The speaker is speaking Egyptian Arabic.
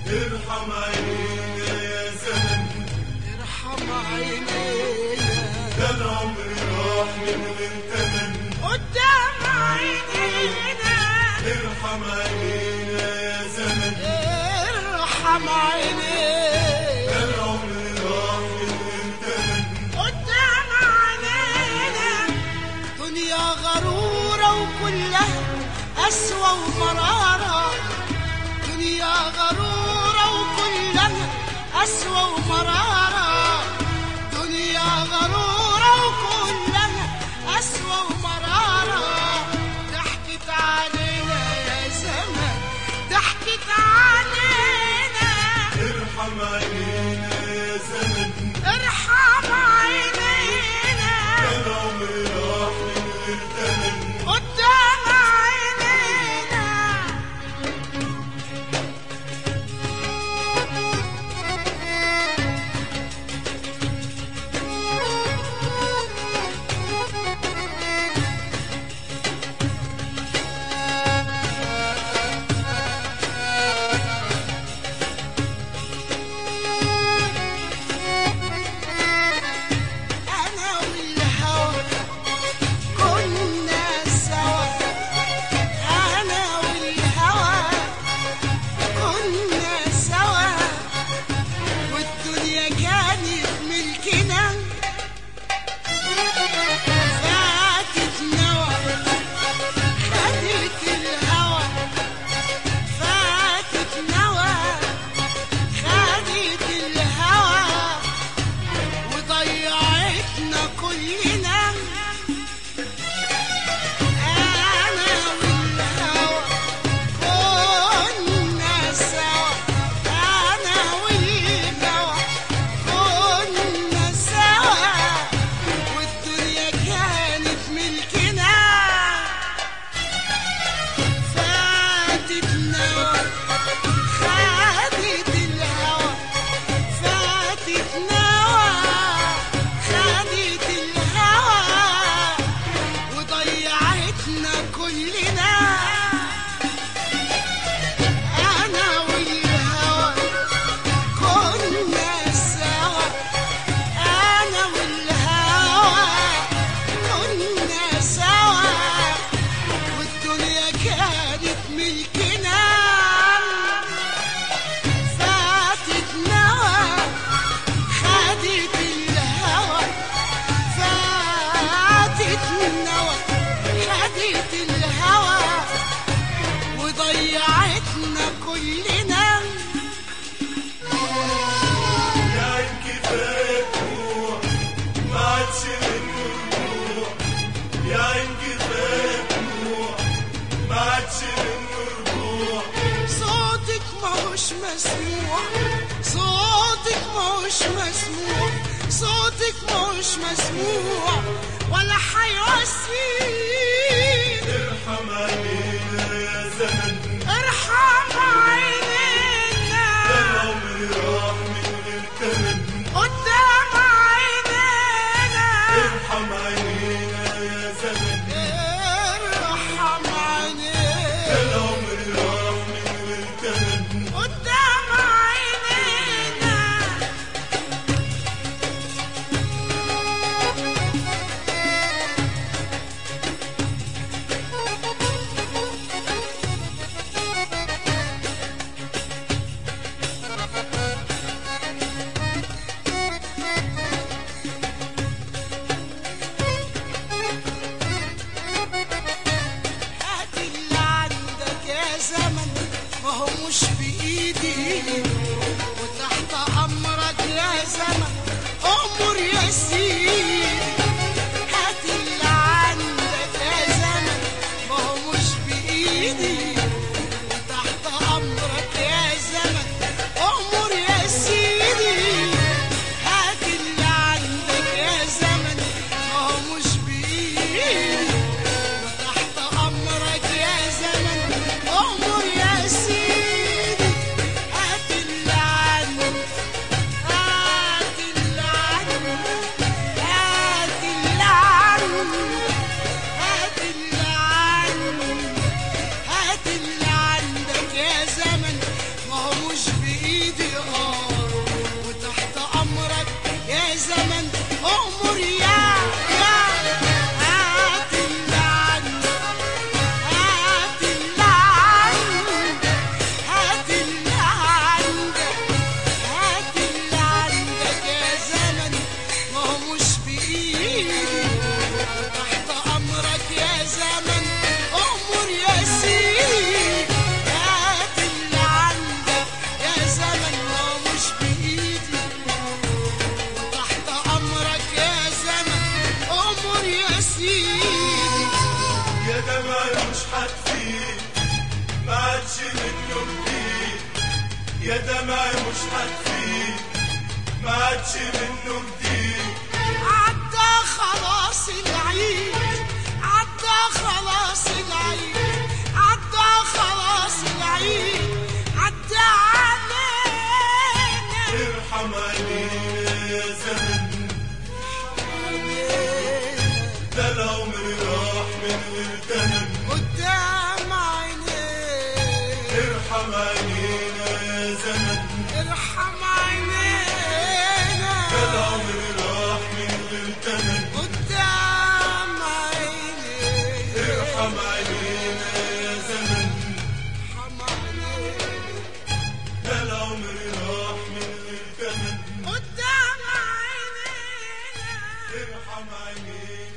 ارحم عينينا يا زمن ارحم عينينا ده العمر راح من غير تمن قدام عينينا ارحم عينينا يا زمن ارحم عينينا ده العمر راح من غير تمن قدام عينينا دنيا غرورة وكلها قسوة ومرارة دنيا غرورة وكلها قسوة ومرارة دنيا غرورة وكلها قسوة ومرارة ضحكت علينا يا زمن ضحكت علينا ارحم عينينا يا زمن ارحم عينينا ده العمر راح من غير تمن قدام عينينا أنا والهوى كنا سوا أنا والهوى كنا سوا والدنيا كانت ملكنا فاتت نوى خدت الهوى فاتت نوى خدت الهوى وضيعتنا كلنا أنا والهوى كنا سوا أنا والهوى كنا سوا والدنيا كانت ملكنا فاتتنا خدت الهوى فاتت نوى خدت الهوى وضيعتنا كلنا أنا والهوى كنا سوا أنا والهوى كنا سوا والدنيا كانت ملكنا فاتت نوى خدت الهوى فاتت النوى خدت الهوى وضيعتنا كلنا يا عين كفاية دموع ما عادش منه رجوع يا عين كفاية دموع ما عادش منه رجوع صوتك ماهوش مسموع صوتك ماهوش مسموع صوتك ماهوش مسموع ولا حيواسيني ارحم عينينا يا زمن ارحم ده عينينا العمر راح من غير تمن قدام عينينا ارحم عينينا يا زمن ارحم ده عينينا العمر راح من غير تمن قدام عينينا هات اللي عندك يا زمن ما هو مش بإيدي وتحت أمرك يا زمن أمر يا سيدي هات اللي عندك يا زمن ما هو مش بإيدي وتحت أمرك يا زمن أمر يا سيدي هات اللي عندك يا زمن ما هو مش بإيدي وتحت أمرك يا زمن أمر يا سيدي هات اللي عنك هات اللي عنك هات اللي عنك هات اللي عنك هات والدمع مش هتفيد ما عادش منه جديد عدى خلاص العيد عدى خلاص العيد عدى خلاص العيد عدى علينا ارحم علينا يا زمن ده العمر راح من غير تمن قدام عينينا ارحم علينا يا زمن ارحم عينينا ده العمر راح من غير تمن قدام عينينا ارحم علينا يا زمن ارحم عينينا ده العمر راح من غير تمن قدام عينينا ارحم علينا